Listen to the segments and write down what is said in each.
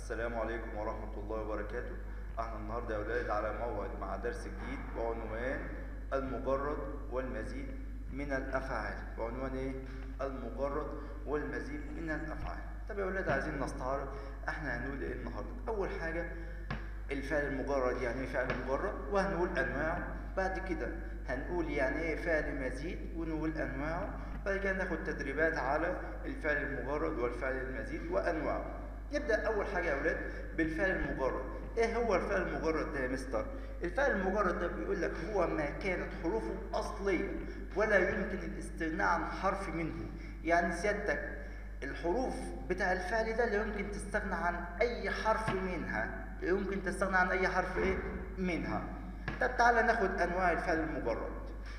السلام عليكم ورحمة الله وبركاته احنا النهاردة يا أولاد على موعد مع درس جديد بعنوان المجرد والمزيد من الأفعال بعنوان ايه؟ المجرد والمزيد من الأفعال طب يا أولاد عايزين نستعرض احنا هنقول ايه النهاردة أول حاجة الفعل المجرد يعني ايه فعل مجرد وهنقول أنواعه بعد كده هنقول يعني ايه فعل مزيد ونقول أنواعه بعد كده ناخد تدريبات على الفعل المجرد والفعل المزيد وأنواعه نبدأ أول حاجة يا أولاد بالفعل المجرد إيه هو الفعل المجرد ده يا مستر؟ الفعل المجرد ده بيقول لك هو ما كانت حروفه أصلية ولا يمكن الاستغناء عن حرف منه يعني سيادتك الحروف بتاع الفعل ده لا يمكن تستغنى عن أي حرف منها لا يمكن تستغنى عن أي حرف إيه؟ منها طب تعالى ناخد أنواع الفعل المجرد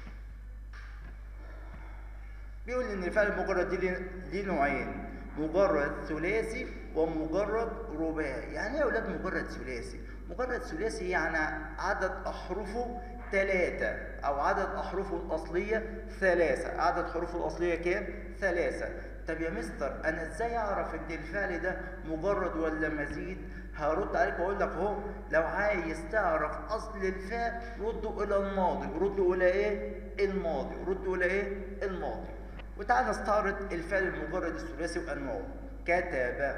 بيقول إن الفعل المجرد دي ليه- ليه نوعين مجرد ثلاثي ومجرد رباعي يعني ايه يا اولاد مجرد ثلاثي مجرد ثلاثي يعني عدد احرفه ثلاثة او عدد احرفه الاصلية ثلاثة عدد حروفه الاصلية كام ثلاثة طب يا مستر انا ازاي اعرف ان الفعل ده مجرد ولا مزيد هرد عليك واقول لك اهو لو عايز تعرف اصل الفعل رده الى الماضي رده الى ايه الماضي رده الى ايه الماضي وتعالى نستعرض الفعل المجرد الثلاثي وانواعه كتب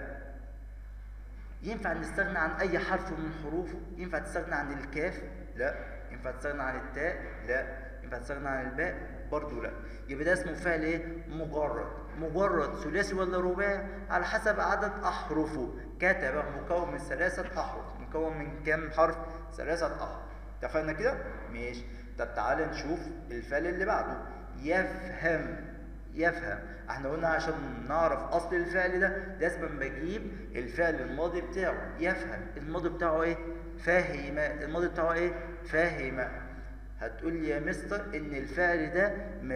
ينفع نستغنى عن اي حرف من حروفه ينفع تستغنى عن الكاف لا ينفع تستغنى عن التاء لا ينفع تستغنى عن الباء برضو لا يبقى ده اسمه فعل ايه مجرد مجرد ثلاثي ولا رباعي على حسب عدد احرفه كتب مكون من ثلاثه احرف مكون من كام حرف ثلاثه احرف اتفقنا كده ماشي طب تعالى نشوف الفعل اللي بعده يفهم يفهم احنا قلنا عشان نعرف اصل الفعل ده لازم بجيب الفعل الماضي بتاعه يفهم الماضي بتاعه ايه فهم الماضي بتاعه ايه فهم هتقول لي يا مستر ان الفعل ده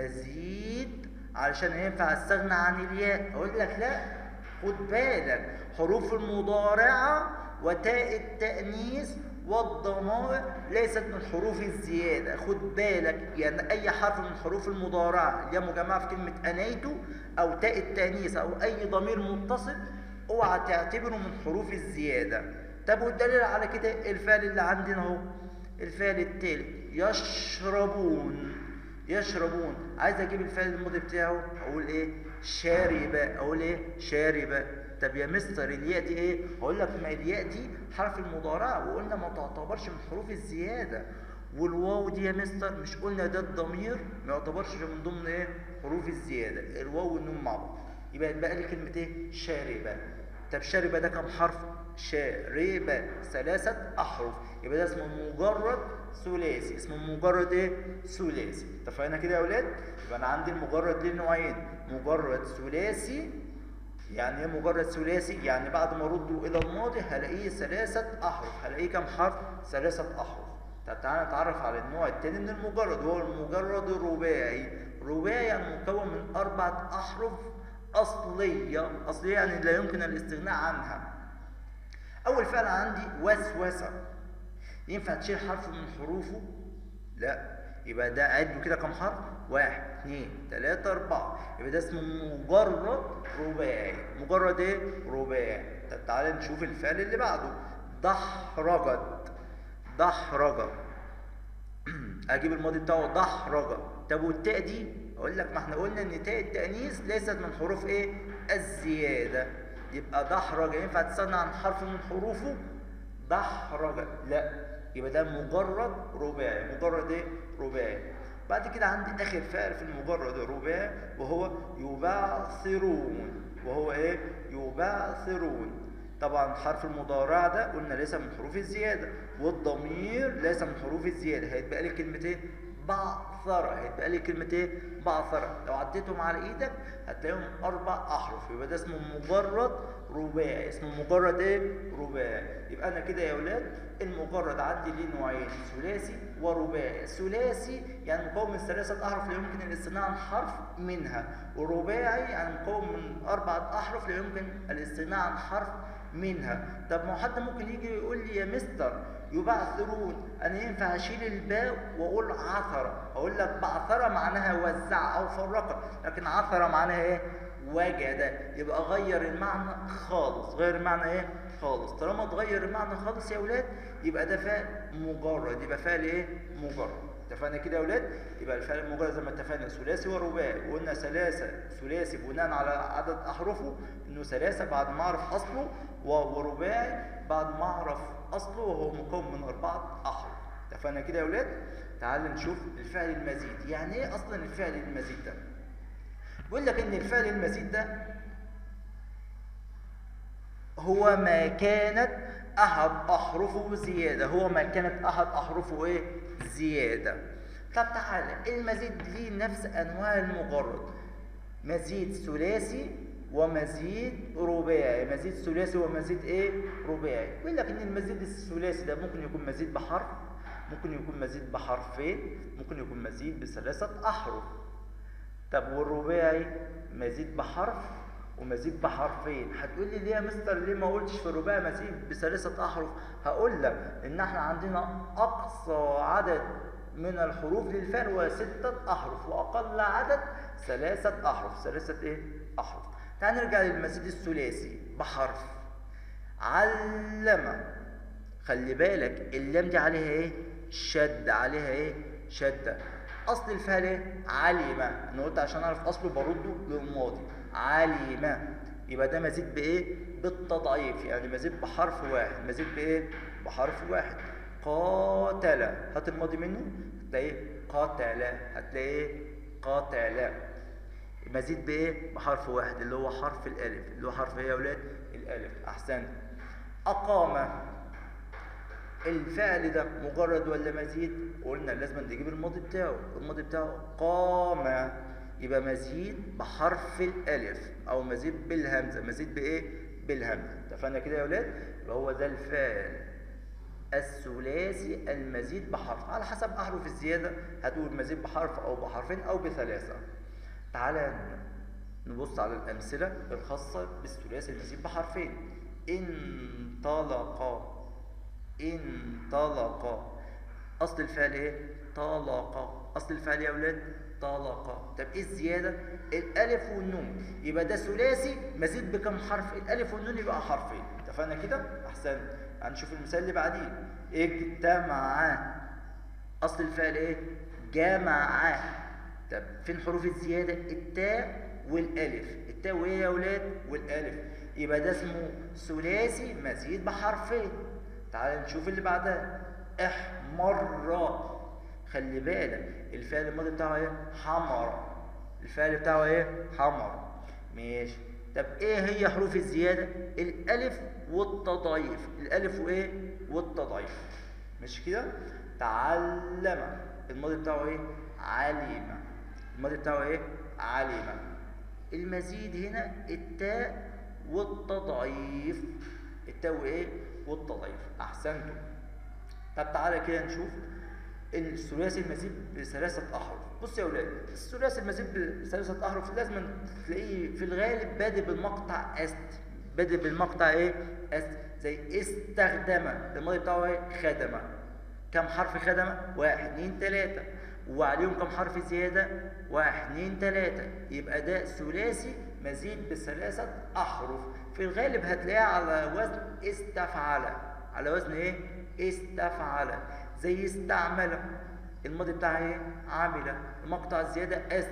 مزيد علشان ينفع استغنى عن الياء اقول لك لا خد بالك حروف المضارعه وتاء التانيث والضمائر ليست من حروف الزيادة خد بالك يعني أي حرف من حروف المضارعة اللي هي مجمعة في كلمة أنيت أو تاء التانيث أو أي ضمير متصل اوعى تعتبره من حروف الزيادة طب والدليل على كده الفعل اللي عندنا اهو الفعل التالي يشربون يشربون عايز اجيب الفعل الماضي بتاعه اقول ايه شارب اقول ايه شارب طب يا مستر الياء دي ايه اقول لك ما الياء دي حرف المضارعه وقلنا ما تعتبرش من حروف الزياده والواو دي يا مستر مش قلنا ده الضمير ما يعتبرش من ضمن ايه حروف الزياده الواو والنون مع بعض يبقى يتبقى لي كلمه ايه شارب طب شارب ده كام حرف شارب ثلاثه احرف يبقى ده اسمه مجرد ثلاثي اسمه مجرد ايه ثلاثي اتفقنا كده يا اولاد يبقى انا عندي المجرد ليه نوعين مجرد ثلاثي يعني ايه مجرد ثلاثي يعني بعد ما ارده الى الماضي هلاقيه ثلاثه احرف هلاقيه كام حرف ثلاثه احرف طب تعالى نتعرف على النوع الثاني من المجرد وهو المجرد الرباعي رباعي يعني مكون من اربعه احرف اصليه اصليه يعني لا يمكن الاستغناء عنها اول فعل عندي وسوسه ينفع تشيل حرف من حروفه لا يبقى ده عد كده كم حرف واحد اثنين ثلاثة أربعة يبقى ده اسمه مجرد رباعي مجرد ايه رباعي طب تعالى نشوف الفعل اللي بعده دحرجت دحرجت اجيب الماضي بتاعه دحرجة طب والتاء دي اقول لك ما احنا قلنا ان تاء التانيث ليست من حروف ايه الزياده يبقى دحرج ينفع تستغنى عن حرف من حروفه دحرج لا يبقى ده مجرد رباعي مجرد ايه رباعي بعد كده عندي اخر فعل في المجرد الرباعي وهو يبعثرون وهو ايه يبعثرون طبعا حرف المضارع ده قلنا ليس من حروف الزياده والضمير ليس من حروف الزياده هيتبقى لي كلمتين بعثرة هيتبقى لي كلمة ايه؟ بعثرة لو عديتهم على ايدك هتلاقيهم أربع أحرف يبقى ده اسمه مجرد رباعي اسمه مجرد ايه؟ رباعي يبقى أنا كده يا أولاد المجرد عندي ليه نوعين ثلاثي ورباعي ثلاثي يعني مكون من ثلاثة أحرف لا يمكن الاستغناء عن حرف منها ورباعي يعني مكون من أربعة أحرف لا يمكن الاستغناء عن حرف منها طب ما هو حد ممكن يجي يقول لي يا مستر يبعثرون انا ينفع اشيل الباء واقول عثرة اقول لك بعثرة معناها وزع او فرق لكن عثرة معناها ايه وجد يبقى غير المعنى خالص غير المعنى ايه خالص طالما اتغير المعنى خالص يا اولاد يبقى ده فعل مجرد يبقى فعل ايه مجرد اتفقنا كده يا اولاد يبقى الفعل المجرد زي ما اتفقنا ثلاثي ورباعي وقلنا ثلاثه ثلاثي بناء على عدد احرفه انه ثلاثه بعد ما اعرف اصله و- ورباعي بعد ما اعرف اصله وهو مكون من اربعه احرف اتفقنا كده يا اولاد تعال نشوف الفعل المزيد يعني ايه اصلا الفعل المزيد ده بيقول لك ان الفعل المزيد ده هو ما كانت احد احرفه زياده هو ما كانت احد احرفه ايه زياده طب تعالى المزيد ليه نفس انواع المجرد مزيد ثلاثي ومزيد رباعي مزيد ثلاثي ومزيد ايه رباعي بيقول لك ان المزيد الثلاثي ده ممكن يكون مزيد بحرف ممكن يكون مزيد بحرفين ممكن يكون مزيد بثلاثه احرف طب والرباعي مزيد بحرف ومزيد بحرفين هتقول لي ليه يا مستر ليه ما قلتش في الرباعي مزيد بثلاثه احرف هقول لك ان احنا عندنا اقصى عدد من الحروف للفعل هو ستة أحرف وأقل عدد ثلاثة أحرف ثلاثة إيه؟ أحرف تعال نرجع للمزيد الثلاثي بحرف علم خلي بالك اللام دي عليها إيه؟ شد عليها إيه؟ شدة أصل الفعل إيه؟ علم أنا قلت عشان أعرف أصله برده للماضي علم يبقى ده مزيد بإيه؟ بالتضعيف يعني مزيد بحرف واحد مزيد بإيه؟ بحرف واحد قاتل هات الماضي منه هتلاقيه قاتل هتلاقيه قاتل مزيد بايه بحرف واحد اللي هو حرف الالف اللي هو حرف ايه يا اولاد الالف احسنت اقام الفعل ده مجرد ولا مزيد قلنا لازم نجيب الماضي بتاعه الماضي بتاعه قام يبقى مزيد بحرف الالف او مزيد بالهمزه مزيد بايه بالهمزه اتفقنا كده يا اولاد يبقى هو ده الفعل الثلاثي المزيد بحرف على حسب احرف الزياده هتقول مزيد بحرف او بحرفين او بثلاثه تعالى نبص على الامثله الخاصه بالثلاثي المزيد بحرفين انطلق انطلق اصل الفعل ايه طلق اصل الفعل يا اولاد طلق طب ايه الزياده الالف والنون يبقى ده ثلاثي مزيد بكم حرف الالف والنون يبقى حرفين اتفقنا كده احسن هنشوف المثال اللي بعديه اجتمع اصل الفعل ايه جمع طب فين حروف الزياده التاء والالف التاء وايه يا اولاد والالف يبقى ده اسمه ثلاثي مزيد بحرفين تعال نشوف اللي بعدها احمر خلي بالك الفعل الماضي بتاعه ايه حمر الفعل بتاعه ايه حمر ماشي طب ايه هي حروف الزياده الالف والتضعيف الالف وايه والتضعيف مش كده تعلم الماضي بتاعه ايه علم الماضي بتاعه ايه علم المزيد هنا التاء والتضعيف التاء وايه والتضعيف احسنتم طب تعالى كده نشوف الثلاثي المزيد بثلاثة أحرف بص يا أولاد الثلاثي المزيد بثلاثة أحرف لازم تلاقيه في الغالب بادئ بالمقطع أست بادئ بالمقطع إيه؟ أست زي استخدم الماضي بتاعه إيه؟ خدم كم حرف خدم؟ واحد اتنين تلاتة وعليهم كم حرف زيادة؟ واحد اتنين تلاتة يبقى ده ثلاثي مزيد بثلاثة أحرف في الغالب هتلاقيه على وزن استفعل على وزن إيه؟ استفعل زي استعمل الماضي بتاعها ايه عمل المقطع الزياده است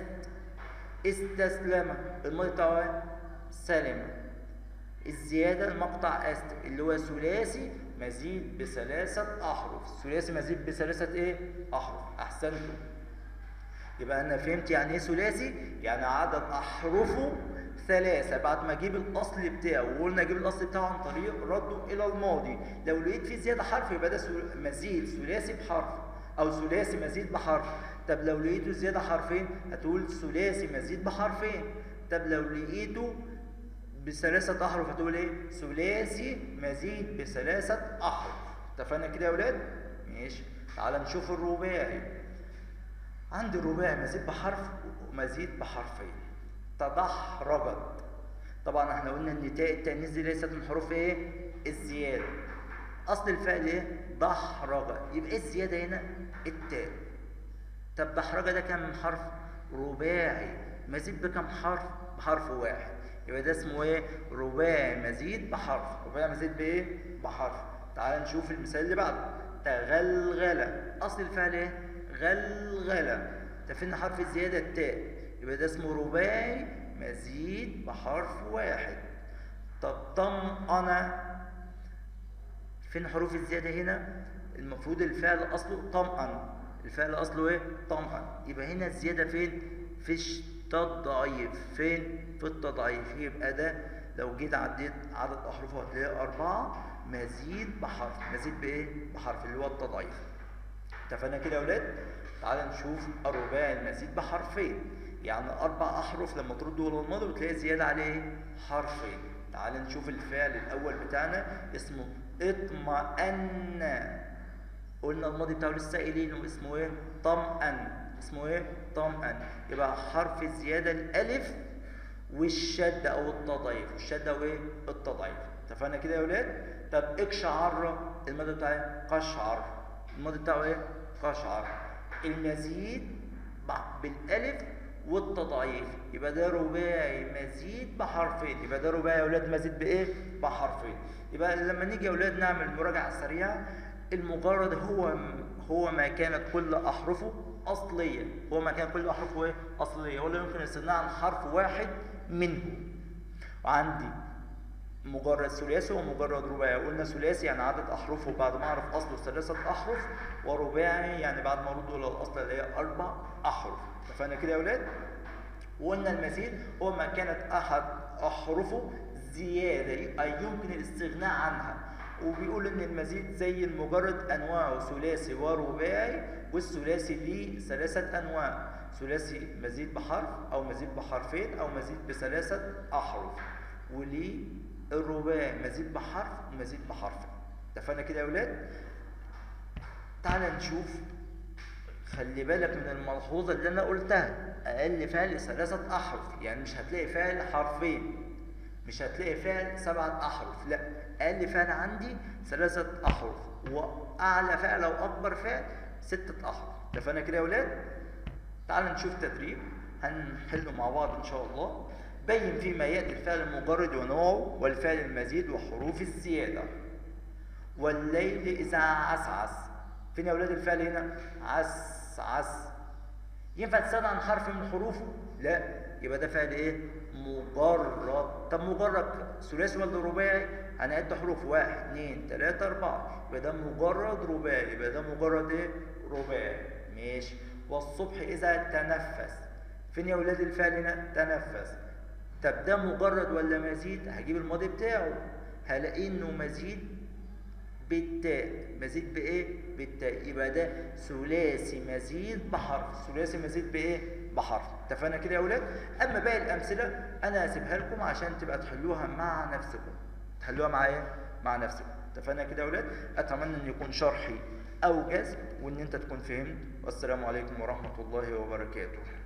استسلم الماضي بتاعه ايه سلم الزياده المقطع است اللي هو ثلاثي مزيد بثلاثه احرف ثلاثي مزيد بثلاثه ايه احرف احسنتم يبقى انا فهمت يعني ايه ثلاثي يعني عدد احرفه ثلاثة بعد ما اجيب الاصل بتاعه وقلنا اجيب الاصل بتاعه عن طريق رده الى الماضي لو لقيت فيه زيادة حرف يبقى ده مزيد ثلاثي بحرف او ثلاثي مزيد بحرف طب لو لقيته زيادة حرفين هتقول ثلاثي مزيد بحرفين طب لو لقيته بثلاثة احرف هتقول ايه ثلاثي مزيد بثلاثة احرف اتفقنا كده يا ولاد ماشي تعال نشوف الرباعي عندي الرباعي مزيد بحرف ومزيد بحرفين تدحرجت طبعا احنا قلنا ان تاء التانيث دي ليست من حروف ايه الزياده اصل الفعل ايه دحرج يبقى ايه الزياده هنا التاء طب دحرج ده كام من حرف رباعي مزيد بكم حرف بحرف واحد يبقى ده اسمه ايه رباعي مزيد بحرف رباعي مزيد بايه بحرف تعال نشوف المثال اللي بعده تغلغل اصل الفعل ايه غلغله تفين حرف الزياده التاء يبقى ده اسمه رباعي مزيد بحرف واحد طب طمأن فين حروف الزياده هنا المفروض الفعل اصله طمأن الفعل اصله ايه طمأن يبقى هنا الزياده فين في التضعيف فين في التضعيف يبقى ده لو جيت عديت عدد احرفه هتلاقي اربعه مزيد بحرف مزيد بايه بحرف اللي هو التضعيف اتفقنا كده يا اولاد تعال نشوف الرباعي المزيد بحرفين يعني اربع احرف لما تردوا ورا الماضي بتلاقي زياده عليه حرفين تعال نشوف الفعل الاول بتاعنا اسمه اطمأن قلنا الماضي بتاعه لسه قايلين اسمه ايه طمأن اسمه ايه طمأن يبقى حرف الزياده الالف والشد او التضعيف والشد او ايه التضعيف اتفقنا كده يا ولاد طب اقشعر الماضي بتاعه قشعر الماضي بتاعه ايه قشعر المزيد بالالف والتضعيف يبقى ده رباعي مزيد بحرفين يبقى ده رباعي يا اولاد مزيد بايه بحرفين يبقى لما نيجي يا اولاد نعمل مراجعه سريعه المجرد هو هو ما كانت كل احرفه اصليه هو ما كان كل احرفه ايه اصليه ولا يمكن الاستغناء عن حرف واحد منه وعندي مجرد ثلاثي ومجرد رباعي قلنا ثلاثي يعني عدد احرفه بعد ما اعرف اصله ثلاثه احرف ورباعي يعني بعد ما ارد الى الاصل اللي هي اربع احرف اتفقنا كده يا اولاد وقلنا المزيد هو ما كانت احد احرفه زياده اي يمكن الاستغناء عنها وبيقول ان المزيد زي المجرد انواعه ثلاثي ورباعي والثلاثي ليه ثلاثه انواع ثلاثي مزيد بحرف او مزيد بحرفين او مزيد بثلاثه احرف وليه الرباعي مزيد بحرف ومزيد بحرف اتفقنا كده يا اولاد تعال نشوف خلي بالك من الملحوظه اللي انا قلتها اقل فعل ثلاثه احرف يعني مش هتلاقي فعل حرفين مش هتلاقي فعل سبعه احرف لا اقل فعل عندي ثلاثه احرف واعلى فعل او اكبر فعل سته احرف اتفقنا كده يا اولاد تعال نشوف تدريب هنحله مع بعض ان شاء الله بين فيما يأتي الفعل المجرد ونوعه والفعل المزيد وحروف الزيادة والليل إذا عسعس فين يا أولاد الفعل هنا عس عس ينفع تستغنى عن حرف من حروفه لا يبقى ده فعل ايه مجرد طب مجرد ثلاثي ولا رباعي هنعد حروف واحد اثنين ثلاثة أربعة يبقى ده مجرد رباعي يبقى ده مجرد ايه رباعي ماشي والصبح إذا تنفس فين يا أولاد الفعل هنا تنفس طب ده مجرد ولا مزيد هجيب الماضي بتاعه هلاقي انه مزيد بالتاء مزيد بايه بالتاء يبقى ده ثلاثي مزيد بحرف ثلاثي مزيد بايه بحرف اتفقنا كده يا اولاد اما باقي الامثله انا هسيبها لكم عشان تبقى تحلوها مع نفسكم تحلوها مع ايه مع نفسكم اتفقنا كده يا اولاد اتمنى ان يكون شرحي اوجز وان انت تكون فهمت والسلام عليكم ورحمه الله وبركاته